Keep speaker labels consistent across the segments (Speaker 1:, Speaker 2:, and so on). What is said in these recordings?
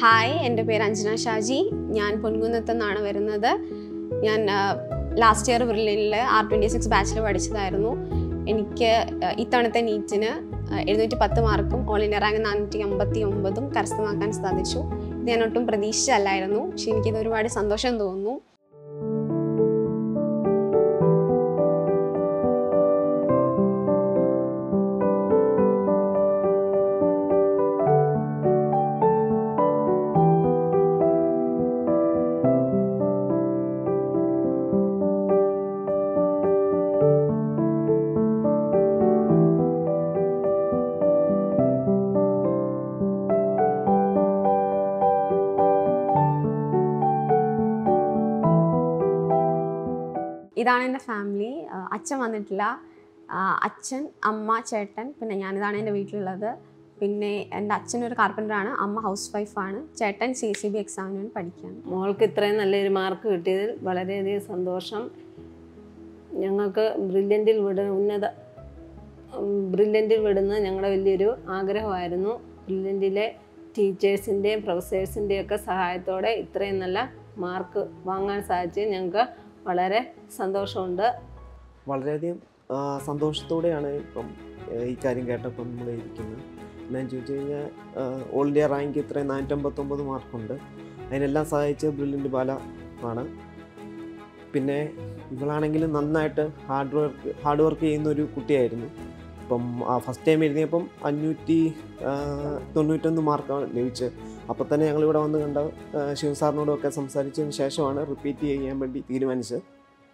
Speaker 1: hi എൻ്റെ പേര് അഞ്ജന ഷാജി ഞാൻ പൊൻകുന്നത്ത് നിന്നാണ് വരുന്നത് ഞാൻ ലാസ്റ്റ് ഇയർ ബ്രില്യനിൽ ആർ ട്വൻറ്റി സിക്സ് ബാച്ചിൽ പഠിച്ചതായിരുന്നു എനിക്ക് ആ, ഇത്തവണത്തെ നീറ്റിന് എഴുന്നൂറ്റി പത്ത് മാർക്കും ഓൾ ഇന്ത്യ റാങ്ക് നാനൂറ്റി അമ്പത്തി ഒമ്പതും കരസ്ഥമാക്കാൻ സാധിച്ചു ഇത് ഞാൻ ഒട്ടും പ്രതീക്ഷിച്ചല്ലായിരുന്നു പക്ഷെ എനിക്കിത് ഒരുപാട് സന്തോഷം തോന്നുന്നു ഇതാണ് എൻ്റെ ഫാമിലി അച്ഛൻ വന്നിട്ടില്ല ആ, അച്ഛൻ അമ്മ ചേട്ടൻ പിന്നെ ഞാനിതാണ് എൻ്റെ വീട്ടിലുള്ളത് പിന്നെ എൻ്റെ അച്ഛനൊരു കാർപ്പൻ്ററാണ് അമ്മ ഹൗസ് വൈഫാണ് ചേട്ടൻ സി സി ബി എക്സാമിന് വേണ്ടി പഠിക്കുകയാണ്
Speaker 2: മോൾക്ക് ഇത്രയും നല്ലൊരു മാർക്ക് കിട്ടിയതിൽ വളരെയധികം സന്തോഷം ഞങ്ങൾക്ക് ബ്രില്യൻറ്റിൽ വിട ഉന്നത ബ്രില്യൻറ്റിൽ വിടുന്നത് ഞങ്ങളുടെ വലിയൊരു ആഗ്രഹമായിരുന്നു ബ്രില്യൻറ്റിലെ ടീച്ചേഴ്സിൻ്റെയും പ്രൊഫസേഴ്സിൻ്റെയും ഒക്കെ സഹായത്തോടെ ഇത്രയും നല്ല മാർക്ക് വാങ്ങാൻ സാധിച്ചത് ഞങ്ങൾക്ക് വളരെ സന്തോഷമുണ്ട്
Speaker 3: വളരെയധികം ആ, സന്തോഷത്തോടെയാണ് ഇപ്പം ആ, ഈ കാര്യം കേട്ടപ്പോൾ നമ്മൾ ഇരിക്കുന്നത് എന്നാന്ന് ചോദിച്ചു കഴിഞ്ഞാൽ ഓൾ ഇന്ത്യ റാങ്ക് ഇത്രയും നാനൂറ്റമ്പത്തൊമ്പത് മാർക്കുണ്ട് അതിനെല്ലാം സഹായിച്ച ബ്രില്യൻ്റ് ബാല ആണ് പിന്നെ ഇവളാണെങ്കിലും നന്നായിട്ട് ഹാർഡ് വർക്ക് ഹാർഡ് വർക്ക് ചെയ്യുന്ന ഒരു കുട്ടിയായിരുന്നു ഇപ്പം ഫസ്റ്റ് ടൈം എഴുതിയപ്പം അഞ്ഞൂറ്റി ആ, തൊണ്ണൂറ്റൊന്ന് മാർക്കാണ് ലഭിച്ചത് അപ്പോൾ തന്നെ ഞങ്ങളിവിടെ വന്ന് കണ്ട ആ, ശിവ സാറിനോടും ഒക്കെ സംസാരിച്ചതിന് ശേഷമാണ് റിപ്പീറ്റ് ചെയ്യാൻ വേണ്ടി തീരുമാനിച്ചത്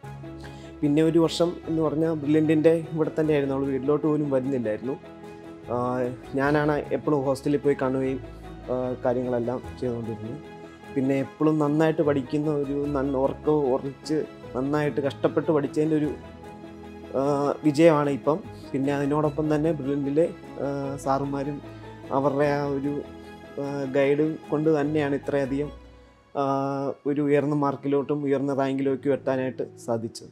Speaker 3: പിന്നെ ഒരു വർഷം എന്ന് പറഞ്ഞാൽ ബ്രില്യൻറ്റിൻ്റെ ഇവിടെ തന്നെ ആയിരുന്നു അവൾ വീട്ടിലോട്ട് പോലും വരുന്നില്ലായിരുന്നു ആഹ് ഞാനാണ് എപ്പോഴും ഹോസ്റ്റലിൽ പോയി കാണുകയും ആഹ് കാര്യങ്ങളെല്ലാം ചെയ്തുകൊണ്ടിരുന്നത് പിന്നെ എപ്പോഴും നന്നായിട്ട് പഠിക്കുന്ന ഒരു നന്ന ഉറക്ക ഉറച്ച് നന്നായിട്ട് കഷ്ടപ്പെട്ട് പഠിച്ചതിൻ്റെ ഒരു ആഹ് വിജയമാണ് ഇപ്പം പിന്നെ അതിനോടൊപ്പം തന്നെ ബ്രില്യൻറ്റിലെ സാറുമാരും അവരുടെ ആ ഒരു ഗൈഡ് കൊണ്ട് തന്നെയാണ് ഇത്രയധികം ആഹ് ഒരു ഉയർന്ന മാർക്കിലോട്ടും ഉയർന്ന റാങ്കിലോട്ടും എത്താനായിട്ട് സാധിച്ചത്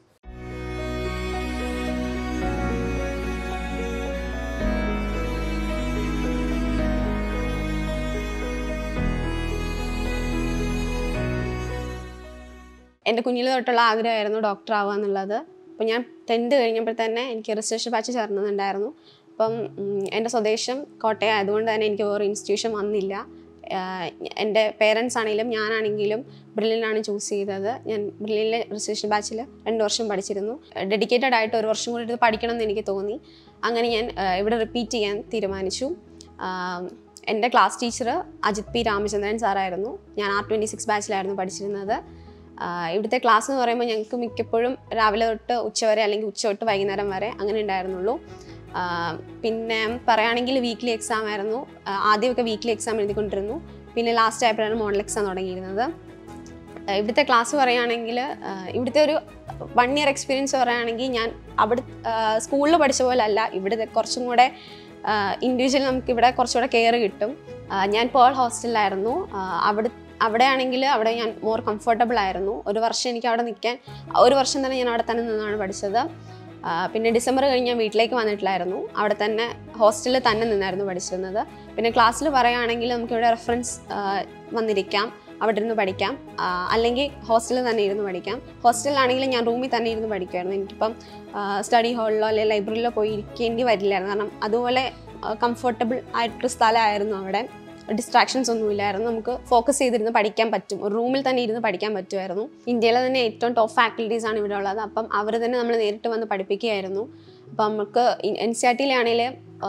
Speaker 1: എൻ്റെ കുഞ്ഞിൽ തൊട്ടുള്ള ആഗ്രഹമായിരുന്നു ഡോക്ടർ ആവുക എന്നുള്ളത് അപ്പോൾ ഞാൻ ടെൻത്ത് കഴിഞ്ഞപ്പോൾ തന്നെ എനിക്ക് റിസർച്ച് ബാച്ച് ചേർന്നുണ്ടായിരുന്നു അപ്പം ഉം, എൻ്റെ സ്വദേശം കോട്ടയം ആയതുകൊണ്ട് തന്നെ എനിക്ക് വേറെ ഇൻസ്റ്റിറ്റ്യൂഷൻ വന്നില്ല ആഹ് എൻ്റെ പേരൻസ് ആണെങ്കിലും ഞാനാണെങ്കിലും ബ്രില്ലിനാണ് ചൂസ് ചെയ്തത് ഞാൻ ബ്രില്ലിലെ റിസർച്ച് ബാച്ചിൽ രണ്ട് വർഷം പഠിച്ചിരുന്നു ഡെഡിക്കേറ്റഡ് ആയിട്ട് ഒരു വർഷം കൂടി ഇത് പഠിക്കണം എന്ന് എനിക്ക് തോന്നി അങ്ങനെ ഞാൻ ആഹ് ഇവിടെ റിപ്പീറ്റ് ചെയ്യാൻ തീരുമാനിച്ചു ആഹ് എൻ്റെ class teacher Ajith P Ramachandran സാറായിരുന്നു ഞാൻ ആർ ട്വൻറ്റി സിക്സ് ബാച്ചിലായിരുന്നു പഠിച്ചിരുന്നത് ആഹ് ഇവിടുത്തെ ക്ലാസ് എന്ന് പറയുമ്പോൾ ഞങ്ങൾക്ക് മിക്കപ്പോഴും രാവിലെ തൊട്ട് ഉച്ചവരെ അല്ലെങ്കിൽ ഉച്ച തൊട്ട് വൈകുന്നേരം വരെ അങ്ങനെ ഉണ്ടായിരുന്നുള്ളൂ ആഹ് പിന്നെ പറയുകയാണെങ്കിൽ വീക്ക്ലി എക്സാം ആയിരുന്നു ആഹ് ആദ്യമൊക്കെ വീക്ക്ലി എക്സാം എഴുതിക്കൊണ്ടിരുന്നു പിന്നെ ലാസ്റ്റ് ആയപ്പോഴാണ് മോഡൽ എക്സാം തുടങ്ങിയിരുന്നത് ആഹ് ഇവിടുത്തെ ക്ലാസ് പറയുകയാണെങ്കിൽ ആഹ് ഇവിടുത്തെ ഒരു വൺ ഇയർ എക്സ്പീരിയൻസ് പറയുകയാണെങ്കിൽ ഞാൻ അവിടെ സ്കൂളിൽ പഠിച്ച പോലെ അല്ല ഇവിടുത്തെ കുറച്ചും കൂടെ ഇൻഡിവിജ്വൽ നമുക്ക് ഇവിടെ കുറച്ചുകൂടെ കെയർ കിട്ടും ആഹ് ഞാൻ പേൾ ഹോസ്റ്റലിലായിരുന്നു ആഹ് അവിടെ അവിടെ ആണെങ്കിൽ അവിടെ ഞാൻ മോർ കംഫർട്ടബിൾ ആയിരുന്നു ഒരു വർഷം എനിക്ക് അവിടെ നിൽക്കാൻ ഒരു വർഷം തന്നെ ഞാൻ അവിടെ തന്നെ നിന്നാണ് പഠിച്ചത് ആ, പിന്നെ ഡിസംബർ കഴിഞ്ഞ് ഞാൻ വീട്ടിലേക്ക് വന്നിട്ടില്ലായിരുന്നു അവിടെ തന്നെ ഹോസ്റ്റലിൽ തന്നെ നിന്നായിരുന്നു പഠിച്ചിരുന്നത് പിന്നെ ക്ലാസ്സിൽ പറയുകയാണെങ്കിൽ നമുക്കിവിടെ റെഫറൻസ് വന്നിരിക്കാം അവിടെ ഇരുന്ന് പഠിക്കാം ആ, അല്ലെങ്കിൽ ഹോസ്റ്റലിൽ തന്നെ ഇരുന്ന് പഠിക്കാം ഹോസ്റ്റലിലാണെങ്കിലും ഞാൻ റൂമിൽ തന്നെ ഇരുന്ന് പഠിക്കുമായിരുന്നു എനിക്കിപ്പം സ്റ്റഡി ഹാളിലോ അല്ലെങ്കിൽ ലൈബ്രറിയിലോ പോയി ഇരിക്കേണ്ടി വരില്ലായിരുന്നു കാരണം അതുപോലെ കംഫർട്ടബിൾ ആയിട്ടൊരു സ്ഥലമായിരുന്നു അവിടെ ഡിസ്ട്രാക്ഷൻസ് ഒന്നും ഇല്ലായിരുന്നു നമുക്ക് ഫോക്കസ് ചെയ്തിരുന്ന് പഠിക്കാൻ പറ്റും ഒരു റൂമിൽ തന്നെ ഇരുന്ന് പഠിക്കാൻ പറ്റുമായിരുന്നു ഇന്ത്യയിലെ തന്നെ ഏറ്റവും ടോപ്പ് ഫാക്കൽറ്റീസ് ആണ് ഇവിടെ ഉള്ളത് അപ്പം അവർ തന്നെ നമ്മൾ നേരിട്ട് വന്ന് പഠിപ്പിക്കുകയായിരുന്നു അപ്പം നമുക്ക് എൻ സി ആർ ടിയിലാണെങ്കിൽ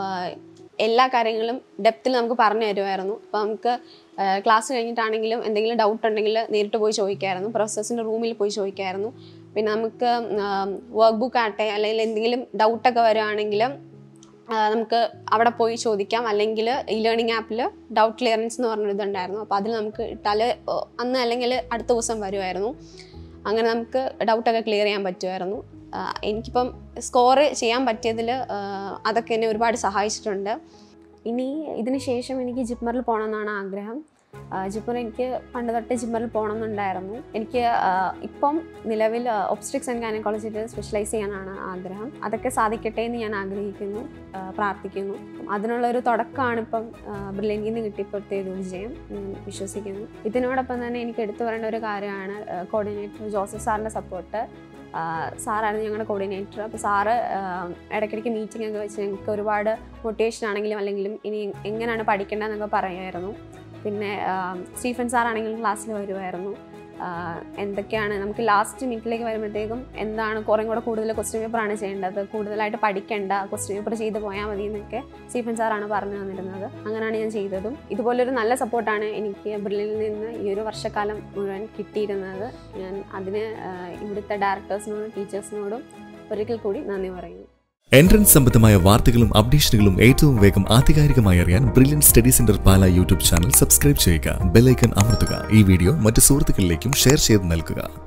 Speaker 1: എല്ലാ കാര്യങ്ങളും ഡെപ്തിൽ നമുക്ക് പറഞ്ഞു തരുമായിരുന്നു അപ്പോൾ നമുക്ക് ക്ലാസ് കഴിഞ്ഞിട്ടാണെങ്കിലും എന്തെങ്കിലും ഡൗട്ട് ഉണ്ടെങ്കിൽ നേരിട്ട് പോയി ചോദിക്കായിരുന്നു പ്രൊഫസേഴ്സിൻ്റെ റൂമിൽ പോയി ചോദിക്കായിരുന്നു പിന്നെ നമുക്ക് വർക്ക് ബുക്ക് ആട്ടെ അല്ലെങ്കിൽ എന്തെങ്കിലും ഡൗട്ടൊക്കെ വരുവാണെങ്കിൽ നമുക്ക് അവിടെ പോയി ചോദിക്കാം അല്ലെങ്കിൽ ഇ ലേണിംഗ് ആപ്പിൽ ഡൗട്ട് ക്ലിയറൻസ് എന്ന് പറഞ്ഞൊരു ഇതുണ്ടായിരുന്നു അപ്പോൾ അതിൽ നമുക്ക് ഇട്ടാൽ അന്ന് അല്ലെങ്കിൽ അടുത്ത ദിവസം വരുമായിരുന്നു അങ്ങനെ നമുക്ക് ഡൗട്ടൊക്കെ ക്ലിയർ ചെയ്യാൻ പറ്റുമായിരുന്നു ആഹ് എനിക്കിപ്പം സ്കോർ ചെയ്യാൻ പറ്റിയതിൽ അതൊക്കെ എന്നെ ഒരുപാട് സഹായിച്ചിട്ടുണ്ട് ഇനി ഇതിന് ശേഷം എനിക്ക് ജിപ്മറിൽ പോകണമെന്നാണ് ആഗ്രഹം ജിപ്പർ എനിക്ക് പണ്ട് തൊട്ട് ജിമ്മറിൽ പോകണം എന്നുണ്ടായിരുന്നു എനിക്ക് ആ, ഇപ്പം നിലവിൽ ഒബ്സ്ട്രിക്സ് ആൻഡ് ഗൈനക്കോളജിയിൽ സ്പെഷ്യലൈസ് ചെയ്യാനാണ് ആഗ്രഹം അതൊക്കെ സാധിക്കട്ടെ എന്ന് ഞാൻ ആഗ്രഹിക്കുന്നു ആ, പ്രാർത്ഥിക്കുന്നു അതിനുള്ള ഒരു തുടക്കമാണ് ഇപ്പം ബ്രില്യൻറ്റിൽ നിന്ന് കിട്ടിയപ്പോഴത്തെ ഒരു വിജയം ഞാൻ വിശ്വസിക്കുന്നു ഇതിനോടൊപ്പം തന്നെ എനിക്ക് എടുത്തു പറയേണ്ട ഒരു കാര്യമാണ് കോർഡിനേറ്റർ ജോസഫ് സാറിൻ്റെ സപ്പോർട്ട് സാറാണ് ഞങ്ങളുടെ കോർഡിനേറ്റർ അപ്പോൾ സാറ് ആ, ഇടയ്ക്കിടയ്ക്ക് മീറ്റിംഗ് ഒക്കെ വെച്ച് ഞങ്ങൾക്ക് ഒരുപാട് മോട്ടിവേഷൻ ആണെങ്കിലും അല്ലെങ്കിലും ഇനി എങ്ങനെയാണ് പഠിക്കേണ്ടതെന്നൊക്കെ പറയുമായിരുന്നു പിന്നെ ആ, സ്റ്റീഫൻ സാറാണെങ്കിലും ക്ലാസ്സിൽ വരുമായിരുന്നു ആ, എന്തൊക്കെയാണ് നമുക്ക് ലാസ്റ്റ് മിനിറ്റിലേക്ക് വരുമ്പോഴത്തേക്കും എന്താണ് കുറേ കൂടെ കൂടുതൽ ക്വസ്റ്റ്യൻ പേപ്പറാണ് ചെയ്യേണ്ടത് കൂടുതലായിട്ട് പഠിക്കേണ്ട ക്വസ്റ്റ്യൻ പേപ്പർ ചെയ്ത് പോയാൽ മതി എന്നൊക്കെ സ്റ്റീഫൻ സാറാണ് പറഞ്ഞു തന്നിരുന്നത് അങ്ങനെയാണ് ഞാൻ ചെയ്തതും ഇതുപോലൊരു നല്ല സപ്പോർട്ടാണ് എനിക്ക് ബ്രില്ലിൽ നിന്ന് ഈ ഒരു വർഷക്കാലം മുഴുവൻ കിട്ടിയിരുന്നത് ഞാൻ അതിന് ആ, ഇവിടുത്തെ ഡയറക്ടേഴ്സിനോടും ടീച്ചേഴ്സിനോടും ഒരിക്കൽ കൂടി നന്ദി പറയുന്നു
Speaker 4: എൻട്രൻസ് സംബന്ധമായ വാർത്തകളും അപ്ഡേഷനുകളും ഏറ്റവും വേഗം ആധികാരികമായി അറിയാൻ Brilliant Study Centre Pala YouTube channel subscribe ചെയ്യുക ബെല്ലൈക്കൺ അമർത്തുക ഈ വീഡിയോ മറ്റ് സുഹൃത്തുക്കളിലേക്കും ഷെയർ ചെയ്ത് നൽകുക